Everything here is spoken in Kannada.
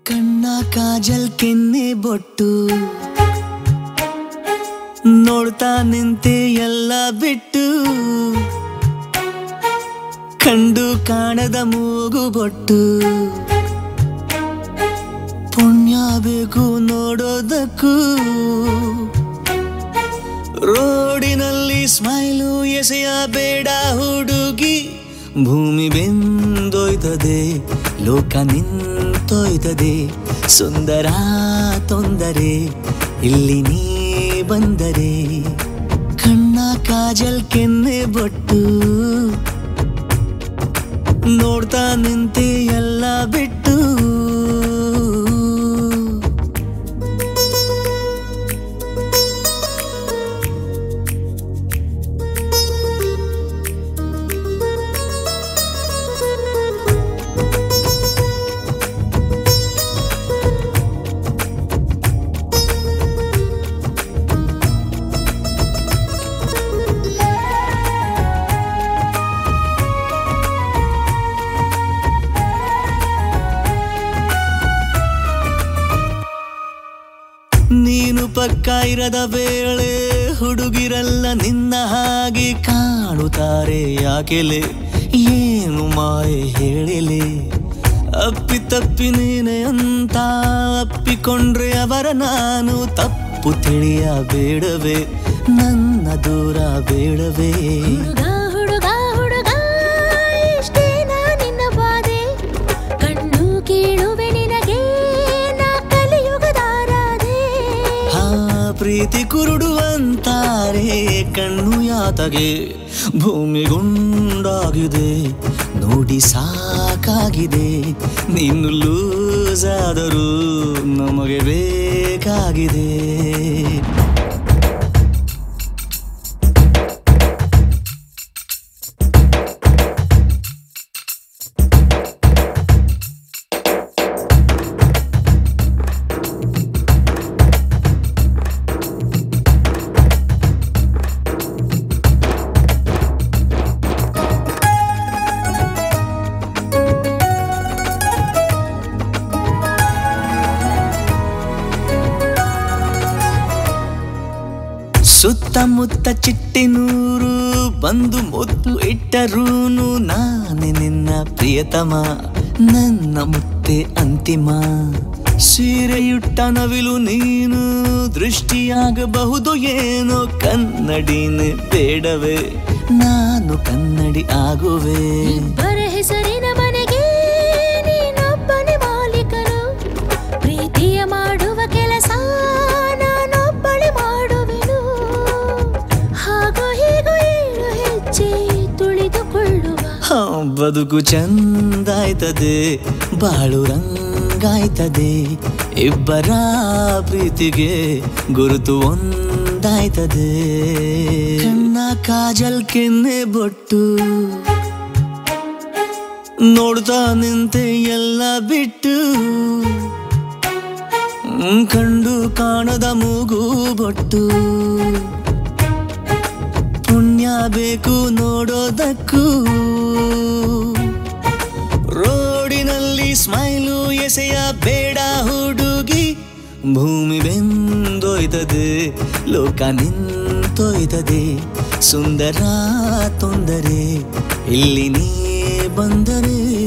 ಕಣ್ಣ ಕಾಜಲ್ ಕೆನ್ನೆ ಬೊಟ್ಟು ನೋಡ್ತಾ ನಿಂತೆ ಎಲ್ಲ ಬಿಟ್ಟು ಕಂಡು ಕಾಣದ ಮೂಗು ಬೊಟ್ಟು ಪುಣ್ಯ ಬೇಕು ನೋಡೋದಕ್ಕೂ ರೋಡಿನಲ್ಲಿ ಸ್ಮೈಲು ಎಸೆಯ ಬೇಡ ಹುಡುಗಿ ಭೂಮಿ ಬೆಂದೋಯ್ತದೆ ಲೋಕ ನಿಂತೋಯ್ತದೆ ಸುಂದರ ತೊಂದರೆ ಇಲ್ಲಿ ನೀ ಬಂದರೆ ಕಣ್ಣ ಕಾಜಲ್ ಕೆನ್ನೆ ಬೊಟ್ಟು ನೋಡ್ತಾ ನಿಂತೆ ಎಲ್ಲ ಬಿಟ್ಟು ನೀನು ಪಕ್ಕ ಇರದ ವೇಳೆ ಹುಡುಗಿರಲ್ಲ ನಿನ್ನ ಹಾಗೆ ಕಾಣುತ್ತಾರೆ ಯಾಕೆಲೆ ಏನು ಮಾಯೆ ಹೇಳಿಲೆ ಅಪ್ಪಿ ತಪ್ಪಿ ನೀನೆ ಅಂತ ಅಪ್ಪಿಕೊಂಡ್ರೆ ಅವರ ನಾನು ತಪ್ಪು ತಿಳಿಯಬೇಡವೇ ನನ್ನ ದೂರ ಬೇಡವೇ ಹುಡುಗ ಹುಡುಗ ಹುಡುಗ ಇಷ್ಟೇನಾ ನಿನ್ನ ಬಾಧೆ ಕಣ್ಣು ಕೀಳುವೆ ನಿನಗೆ ನಾ ಕಲಿಯುಗದಾರಾದೆ ಹಾ ಪ್ರೀತಿ ಕುರುಡು ಅಂತಾರೆ ಕಣ್ಣು ಯಾತಗೆ ಭೂಮಿಗುಂಡಾಗಿದೆ ನೋಡಿ ಸಾಕಾಗಿದೆ ನೀನು ಲೂಸ್ ಆದರೂ ನಮಗೆ ಬೇಕಾಗಿದೆ ಸುತ್ತಮುತ್ತ ಚಿಟ್ಟಿನೂರು ಬಂದು ಮುತ್ತು ಇಟ್ಟರೂನು ನಾನೇ ನಿನ್ನ ಪ್ರಿಯತಮ ನನ್ನ ಮುತ್ತೆ ಅಂತಿಮ ಸೀರೆಯುಟ್ಟ ನವಿಲು ನೀನು ದೃಷ್ಟಿಯಾಗಬಹುದು ಏನೋ ಕನ್ನಡಿನೇ ಬೇಡವೇ ನಾನು ಕನ್ನಡಿ ಆಗುವೆ ಇಬ್ಬರ ಹೆಸರಿನ ಮನೆಗೆ ನೀನೊಬ್ಬನೇ ಮಾಲೀಕನು ಪ್ರೀತಿಯ ಮಾಡುವ ಕೆಲಸ ನಾನೊಬ್ಬಳೆ ಮಾಡುವೆನು ಹಾಗೂ ಹೀಗೂ ಏಳು ಹೆಜ್ಜೆ ತುಳಿದುಕೊಳ್ಳುವ ಹಾ, ಬದುಕು ಚಂದಾಯ್ತದೆ ಬಾಳು ರಂಗಾಯ್ತದೆ ಇಬ್ಬರ ಪ್ರೀತಿಗೆ ಗುರುತು ಒಂದಾಯ್ತದೆ ಕಣ್ಣ ಕಾಜಲ್ ಕೆನ್ನೆ ಬೊಟ್ಟು ನೋಡ್ತಾ ನಿಂತೆ ಎಲ್ಲ ಬಿಟ್ಟು ಹ್ಮ್, ಕಂಡು ಕಾಣದ ಮೂಗು ಬೊಟ್ಟು ಪುಣ್ಯ ಬೇಕು ನೋಡೋದಕ್ಕೂ ರೋಡಿನಲ್ಲಿ ಸ್ಮೈಲು ಎಸೆಯ ಬೇಡ ಹುಡುಗಿ ಭೂಮಿ ಬೆಂದೋಯ್ತದೆ ಲೋಕ ನಿಂತೋಯ್ತದೆ ಸುಂದರ ತೊಂದರೆ ಇಲ್ಲಿ ನೀ ಬಂದರೆ